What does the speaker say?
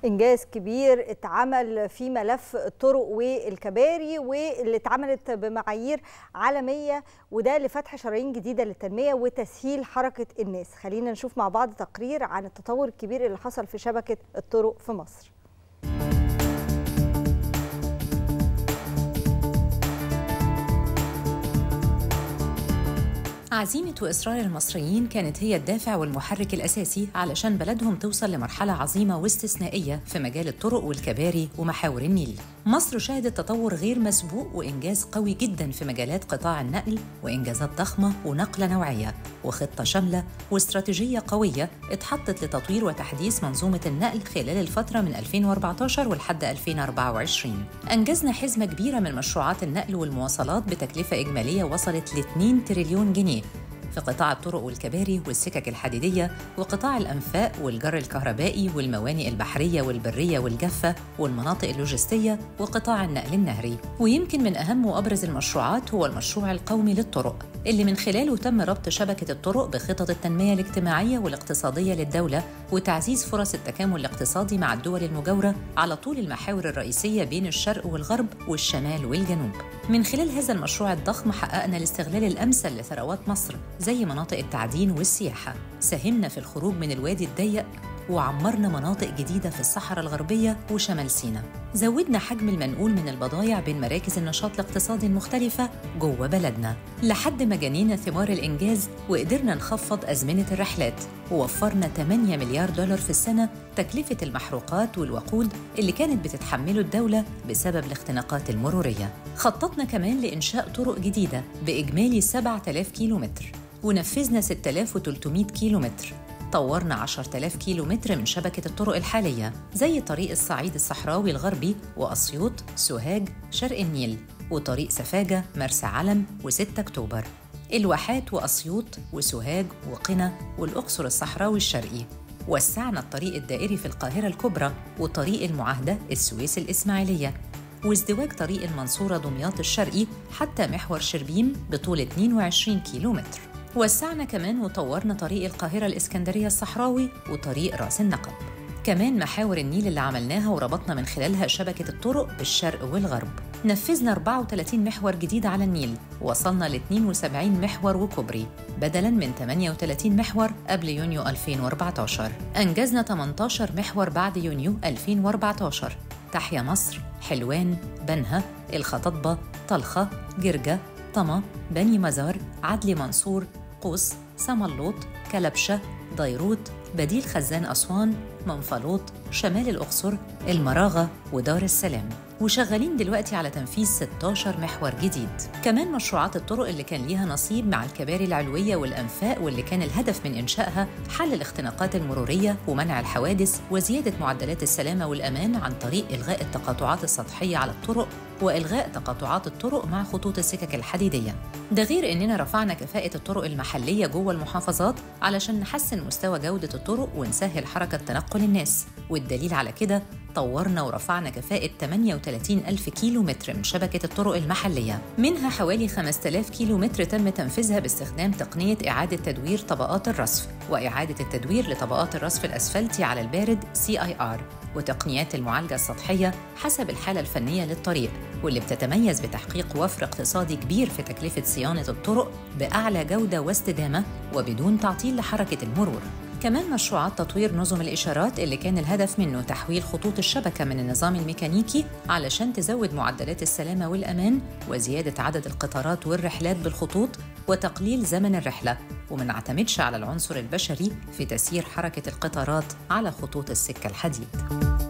انجاز كبير اتعمل في ملف الطرق والكباري واللي اتعملت بمعايير عالميه وده لفتح شرايين جديده للتنميه وتسهيل حركه الناس خلينا نشوف مع بعض تقرير عن التطور الكبير اللي حصل في شبكه الطرق في مصر عزيمة وإصرار المصريين كانت هي الدافع والمحرك الأساسي علشان بلدهم توصل لمرحلة عظيمة واستثنائية في مجال الطرق والكباري ومحاور النيل. مصر شهدت تطور غير مسبوق وإنجاز قوي جدا في مجالات قطاع النقل وإنجازات ضخمة ونقلة نوعية وخطة شاملة واستراتيجية قوية اتحطت لتطوير وتحديث منظومة النقل خلال الفترة من 2014 ولحد 2024 أنجزنا حزمة كبيرة من مشروعات النقل والمواصلات بتكلفة إجمالية وصلت ل 2 تريليون جنيه في قطاع الطرق والكباري والسكك الحديدية وقطاع الأنفاق والجر الكهربائي والموانئ البحرية والبرية والجافة والمناطق اللوجستية وقطاع النقل النهري ويمكن من أهم وأبرز المشروعات هو المشروع القومي للطرق اللي من خلاله تم ربط شبكة الطرق بخطط التنمية الاجتماعية والاقتصادية للدولة وتعزيز فرص التكامل الاقتصادي مع الدول المجاورة على طول المحاور الرئيسية بين الشرق والغرب والشمال والجنوب من خلال هذا المشروع الضخم حققنا الاستغلال الأمثل لثروات مصر زي مناطق التعدين والسياحة ساهمنا في الخروج من الوادي الضيق وعمرنا مناطق جديدة في الصحراء الغربية وشمال سيناء زودنا حجم المنقول من البضائع بين مراكز النشاط الاقتصادي المختلفة جوه بلدنا لحد ما جنينا ثمار الإنجاز وقدرنا نخفض أزمنة الرحلات ووفرنا 8 مليار دولار في السنة تكلفة المحروقات والوقود اللي كانت بتتحمله الدولة بسبب الاختناقات المرورية خططنا كمان لإنشاء طرق جديدة بإجمالي 7000 كيلومتر ونفذنا 6300 كيلومتر طورنا 10000 كيلو متر من شبكة الطرق الحالية زي طريق الصعيد الصحراوي الغربي وأسيوط سوهاج شرق النيل وطريق سفاجة مرسى علم و6 أكتوبر الواحات وأسيوط وسوهاج وقنا والأقصر الصحراوي الشرقي وسعنا الطريق الدائري في القاهرة الكبرى وطريق المعاهدة السويس الإسماعيلية وازدواج طريق المنصورة دمياط الشرقي حتى محور شربين بطول 22 كيلومتر وسعنا كمان وطورنا طريق القاهرة الإسكندرية الصحراوي وطريق راس النقب كمان محاور النيل اللي عملناها وربطنا من خلالها شبكة الطرق بالشرق والغرب نفذنا 34 محور جديد على النيل وصلنا ل 72 محور وكوبري بدلاً من 38 محور قبل يونيو 2014 أنجزنا 18 محور بعد يونيو 2014 تحيا مصر حلوان بنها الخططبة طلخة جرجة طما بني مزار عدلي منصور قوس سملوط كلبشة ديروت بديل خزان أسوان منفلوط شمال الأقصر المراغة ودار السلام وشغالين دلوقتي على تنفيذ 16 محور جديد كمان مشروعات الطرق اللي كان ليها نصيب مع الكباري العلوية والأنفاق واللي كان الهدف من إنشائها حل الاختناقات المرورية ومنع الحوادث وزيادة معدلات السلامة والأمان عن طريق إلغاء التقاطعات السطحية على الطرق وإلغاء تقاطعات الطرق مع خطوط السكك الحديدية ده غير إننا رفعنا كفاءة الطرق المحلية جوه المحافظات علشان نحسن مستوى جودة الطرق ونسهل حركة تنقل الناس والدليل على كده طورنا ورفعنا كفاءة 38 ألف كيلو متر من شبكة الطرق المحلية منها حوالي 5000 كيلو متر تم تنفيذها باستخدام تقنية إعادة تدوير طبقات الرصف وإعادة التدوير لطبقات الرصف الأسفلتي على البارد CIR وتقنيات المعالجة السطحية حسب الحالة الفنية للطريق واللي بتتميز بتحقيق وفر اقتصادي كبير في تكلفة صيانة الطرق بأعلى جودة واستدامة وبدون تعطيل لحركة المرور كمان مشروعات تطوير نظم الإشارات اللي كان الهدف منه تحويل خطوط الشبكة من النظام الميكانيكي علشان تزود معدلات السلامة والأمان وزيادة عدد القطارات والرحلات بالخطوط وتقليل زمن الرحلة وما نعتمدش على العنصر البشري في تسيير حركة القطارات على خطوط السكة الحديد.